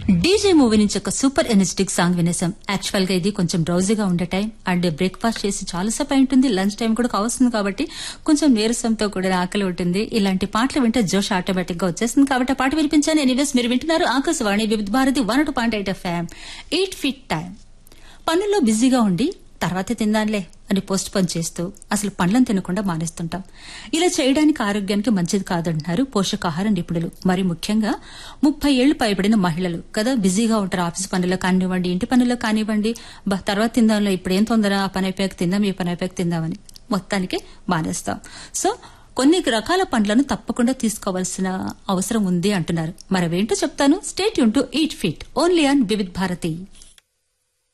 DJ movie నుంచి ఒక super energetic song వినేసాం యాక్చువల్ గా ఇది కొంచెం డ్రౌజీగా ఉండే టైం అండ్ బ్రేక్ఫాస్ట్ చేసి చాలాసేపు అయి ఉంటుంది లంచ్ టైం కూడా కావస్తుంది కాబట్టి కొంచెం నీరసంతో కూడా ఆకలి ఉంటుంది ఇలాంటి పాటలు వింటే జోష్ ఆటోమేటిక్ గా వచ్చేస్తుంది కాబట్టి ఆ పాట వినిపించాను ఎనీవేస్ మీరు వింటున్నారు Akashvani Vividh Bharati one two point eight FM eat fit time పనుల్లో బిజీగా ఉండి తర్వాతే తిందాంలే అని పోస్ట్ పోన్ చేస్తూ అసలు పండ్లను తినకుండా మానేస్తుంటాం ఇలా చేయడానికి ఆరోగ్యానికి మంచిది కాదంటున్నారు పోషకాహార నిపుణులు మరి ముఖ్యంగా ముప్పై ఏళ్లు పైబడిన మహిళలు కదా బిజీగా ఉంటారు ఆఫీస్ పనుల్లో కానివ్వండి ఇంటి పనుల్లో కానివ్వండి బా తర్వాత తిందాంలో ఇప్పుడు ఏం తొందర ఆ పని అయిపోయాక తిందాం ఈ పని అయిపోయాక తిందామని మొత్తానికి మానేస్తాం సో కొన్ని రకాల పండ్లను తప్పకుండా తీసుకోవాల్సిన అవసరం ఉంది అంటున్నారు మరవేంటో చెప్తాను స్టేట్ యూన్ to eat fit only on Vividh Bharati